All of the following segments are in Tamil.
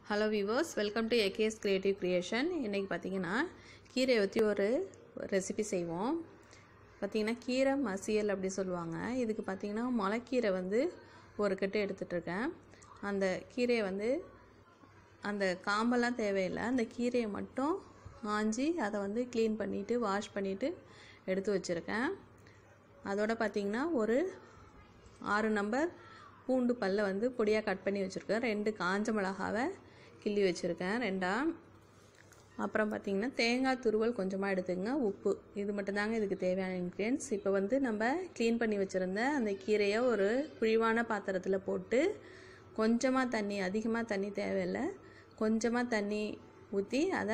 hello viewers welcome to AKS creative creation இன்றைக்கி பார்த்தீங்கன்னா கீரையை ஊற்றி ஒரு ரெசிபி செய்வோம் பார்த்தீங்கன்னா கீரை மசியல் அப்படி சொல்லுவாங்க இதுக்கு பார்த்தீங்கன்னா முளைக்கீரை வந்து ஒரு கட்டு எடுத்துகிட்ருக்கேன் அந்த கீரையை வந்து அந்த காம்பெல்லாம் தேவையில்லை அந்த கீரையை மட்டும் ஆஞ்சி அதை வந்து க்ளீன் பண்ணிவிட்டு வாஷ் பண்ணிவிட்டு எடுத்து வச்சுருக்கேன் அதோட பார்த்திங்கன்னா ஒரு ஆறு நம்பர் பூண்டு பல்லை வந்து பொடியாக கட் பண்ணி வச்சுருக்கேன் ரெண்டு காஞ்ச மிளகாவை கிள்ளி வச்சுருக்கேன் ரெண்டா அப்புறம் பார்த்திங்கன்னா தேங்காய் துருவல் கொஞ்சமாக எடுத்துக்கங்க உப்பு இது மட்டும்தாங்க இதுக்கு தேவையான இன்க்ரீடியன்ஸ் இப்போ வந்து நம்ம க்ளீன் பண்ணி வச்சுருந்த அந்த கீரையை ஒரு குழிவான பாத்திரத்தில் போட்டு கொஞ்சமாக தண்ணி அதிகமாக தண்ணி தேவையில்லை கொஞ்சமாக தண்ணி ஊற்றி அதை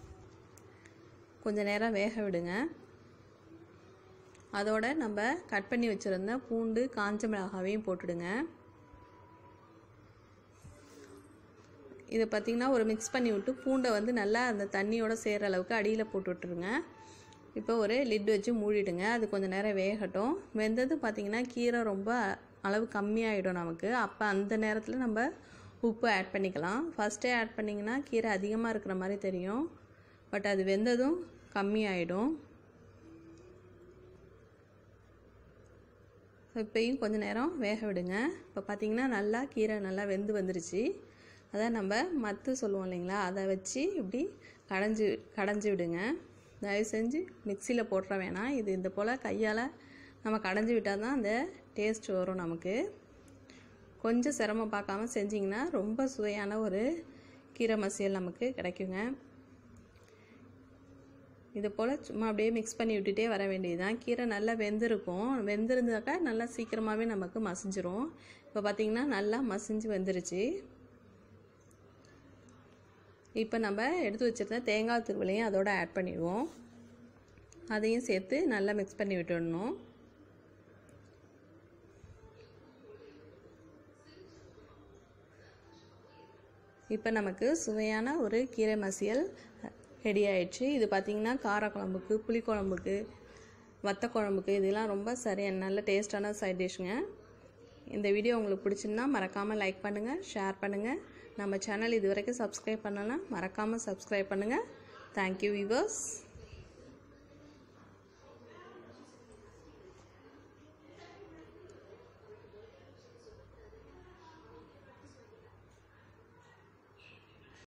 கொஞ்ச நேரம் வேக விடுங்க அதோட நம்ம கட் பண்ணி வச்சுருந்த பூண்டு காஞ்ச மிளகாவையும் போட்டுடுங்க இதை பார்த்திங்கன்னா ஒரு மிக்ஸ் பண்ணி விட்டு பூண்டை வந்து நல்லா அந்த தண்ணியோட சேர்கிற அளவுக்கு அடியில் போட்டு விட்டுருங்க இப்போ ஒரு லிட் வச்சு மூடிடுங்க அது கொஞ்சம் நேரம் வேகட்டும் வெந்தது பார்த்திங்கன்னா கீரை ரொம்ப அளவு கம்மியாயிடும் நமக்கு அப்போ அந்த நேரத்தில் நம்ம உப்பு ஆட் பண்ணிக்கலாம் ஃபஸ்ட்டே ஆட் பண்ணிங்கன்னா கீரை அதிகமாக இருக்கிற மாதிரி தெரியும் பட் அது வெந்ததும் கம்மியாயிடும் இப்போயும் கொஞ்சம் நேரம் வேக விடுங்க இப்போ பார்த்திங்கன்னா நல்லா கீரை நல்லா வெந்து வந்துருச்சு அதான் நம்ம மத்து சொல்லுவோம் இல்லைங்களா அதை வச்சு இப்படி கடைஞ்சி கடைஞ்சி விடுங்க தயவு செஞ்சு மிக்சியில் போட்டுற வேணாம் இது இந்த போல் கையால் நம்ம கடைஞ்சி விட்டால் தான் அந்த டேஸ்ட் வரும் நமக்கு கொஞ்சம் சிரமம் பார்க்காம செஞ்சிங்கன்னா ரொம்ப சுவையான ஒரு கீரை மசியல் நமக்கு கிடைக்குங்க இது போல் சும்மா அப்படியே மிக்ஸ் பண்ணி விட்டுட்டே வர வேண்டியதுதான் கீரை நல்லா வெந்திருக்கும் வெந்திருந்தாக்கா நல்லா சீக்கிரமாகவே நமக்கு மசிஞ்சிரும் இப்போ பார்த்திங்கன்னா நல்லா மசிஞ்சு வெந்துருச்சு இப்போ நம்ம எடுத்து வச்சுருந்த தேங்காய் திருவலையும் அதோட ஆட் பண்ணிடுவோம் அதையும் சேர்த்து நல்லா மிக்ஸ் பண்ணி விட்டுடணும் இப்போ நமக்கு சுவையான ஒரு கீரை மசியல் ரெடி ஆயிடுச்சு இது பார்த்திங்கன்னா காரக்குழம்புக்கு புளிக்குழம்புக்கு வத்த குழம்புக்கு இதெல்லாம் ரொம்ப சரியான நல்ல டேஸ்டான சைட் டிஷ்ஷுங்க இந்த வீடியோ உங்களுக்கு பிடிச்சிருந்தா மறக்காமல் லைக் பண்ணுங்கள் ஷேர் பண்ணுங்கள் நம்ம சேனல் இது வரைக்கும் சப்ஸ்கிரைப் பண்ணலாம் மறக்காமல் சப்ஸ்கிரைப் பண்ணுங்கள் தேங்க்யூ விவர்ஸ்